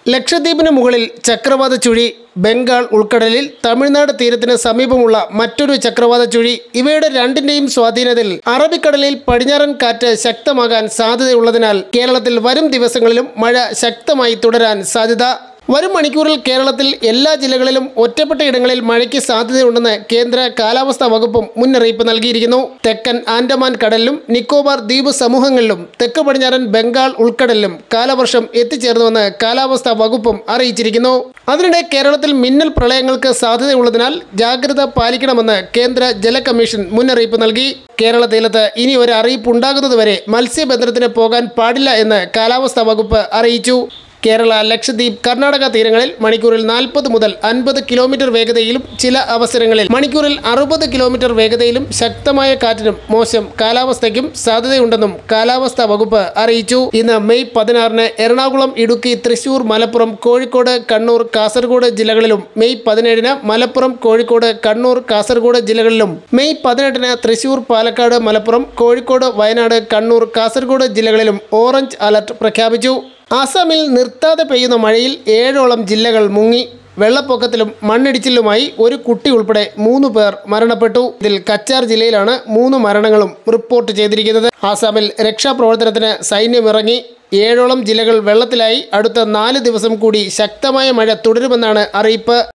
ലക്ഷദ്വീപിന് മുകളിൽ ചക്രവാത ചുഴി ബംഗാൾ ഉൾക്കടലിൽ തമിഴ്നാട് തീരത്തിന് സമീപമുള്ള മറ്റൊരു ചക്രവാത ചുഴി ഇവയുടെ രണ്ടിന്റെയും സ്വാധീനത്തിൽ അറബിക്കടലിൽ പടിഞ്ഞാറൻ കാറ്റ് ശക്തമാകാൻ സാധ്യതയുള്ളതിനാൽ കേരളത്തിൽ വരും ദിവസങ്ങളിലും മഴ ശക്തമായി തുടരാൻ സാധ്യത വരും മണിക്കൂറിൽ കേരളത്തിൽ എല്ലാ ജില്ലകളിലും ഒറ്റപ്പെട്ട ഇടങ്ങളിൽ മഴയ്ക്ക് സാധ്യതയുണ്ടെന്ന് കേന്ദ്ര കാലാവസ്ഥാ വകുപ്പും മുന്നറിയിപ്പ് നൽകിയിരിക്കുന്നു തെക്കൻ ആൻഡമാൻ കടലിലും നിക്കോബാർ ദ്വീപ് സമൂഹങ്ങളിലും തെക്ക് പടിഞ്ഞാറൻ ബംഗാൾ ഉൾക്കടലിലും കാലവർഷം എത്തിച്ചേർന്നുവെന്ന് കാലാവസ്ഥാ വകുപ്പും അറിയിച്ചിരിക്കുന്നു അതിനിടെ കേരളത്തിൽ മിന്നൽ പ്രളയങ്ങൾക്ക് സാധ്യതയുള്ളതിനാൽ ജാഗ്രത പാലിക്കണമെന്ന് കേന്ദ്ര ജല കമ്മീഷൻ മുന്നറിയിപ്പ് നൽകി കേരള തീരത്ത് ഇനി ഒരു അറിയിപ്പ് ഉണ്ടാകുന്നതുവരെ മത്സ്യബന്ധനത്തിന് പോകാൻ പാടില്ല എന്ന് കാലാവസ്ഥാ വകുപ്പ് അറിയിച്ചു കേരള ലക്ഷദ്വീപ് കർണാടക തീരങ്ങളിൽ മണിക്കൂറിൽ നാൽപ്പത് മുതൽ അൻപത് കിലോമീറ്റർ വേഗതയിലും ചില അവസരങ്ങളിൽ മണിക്കൂറിൽ അറുപത് കിലോമീറ്റർ വേഗതയിലും ശക്തമായ കാറ്റിനും മോശം കാലാവസ്ഥയ്ക്കും സാധ്യതയുണ്ടെന്നും കാലാവസ്ഥാ വകുപ്പ് അറിയിച്ചു ഇന്ന് മെയ് പതിനാറിന് എറണാകുളം ഇടുക്കി തൃശൂർ മലപ്പുറം കോഴിക്കോട് കണ്ണൂർ കാസർഗോഡ് ജില്ലകളിലും മെയ് പതിനേഴിന് മലപ്പുറം കോഴിക്കോട് കണ്ണൂർ കാസർഗോഡ് ജില്ലകളിലും മെയ് പതിനെട്ടിന് തൃശൂർ പാലക്കാട് മലപ്പുറം കോഴിക്കോട് വയനാട് കണ്ണൂർ കാസർഗോഡ് ജില്ലകളിലും ഓറഞ്ച് അലർട്ട് പ്രഖ്യാപിച്ചു ആസാമിൽ നിർത്താതെ പെയ്യുന്ന മഴയിൽ ഏഴോളം ജില്ലകൾ മുങ്ങി വെള്ളപ്പൊക്കത്തിലും മണ്ണിടിച്ചിലുമായി ഒരു കുട്ടി ഉൾപ്പെടെ മൂന്ന് പേർ മരണപ്പെട്ടു ഇതിൽ കച്ചാർ ജില്ലയിലാണ് മൂന്ന് മരണങ്ങളും റിപ്പോർട്ട് ചെയ്തിരിക്കുന്നത് ആസാമിൽ രക്ഷാപ്രവർത്തനത്തിന് സൈന്യം ഇറങ്ങി ഏഴോളം ജില്ലകൾ വെള്ളത്തിലായി അടുത്ത നാല് ദിവസം കൂടി ശക്തമായ മഴ തുടരുമെന്നാണ് അറിയിപ്പ്